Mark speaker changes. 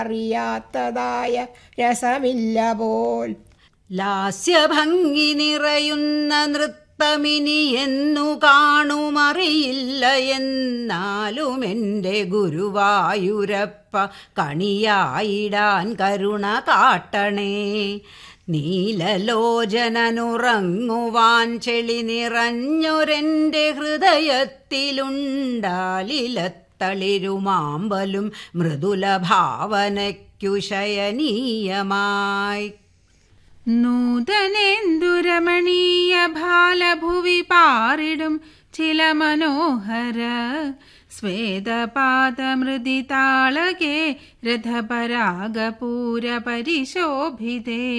Speaker 1: അറിയാത്തതായ രസമില്ല പോൽ
Speaker 2: ലാസ്യഭംഗി നിറയുന്ന നൃത്തമിനി എന്നു കാണുമറിയില്ല എന്നാലും എൻ്റെ ഗുരുവായൂരപ്പ കണിയായിടാൻ കരുണ കാട്ടണേ നീലലോചനനുറങ്ങുവാൻ ചെളി നിറഞ്ഞൊരെൻ്റെ ഹൃദയത്തിലുണ്ടാലിലത്തളിരുമാമ്പലും മൃദുല ഭാവനയ്ക്കു ശയനീയമായി
Speaker 3: നൂതനേന്ദുരമണീയ ഭാലഭുവി പാറിടും ചില മനോഹര സ്വേദപാദമൃദിതാളകേ രഥപരാഗപൂര പരിശോഭിതേ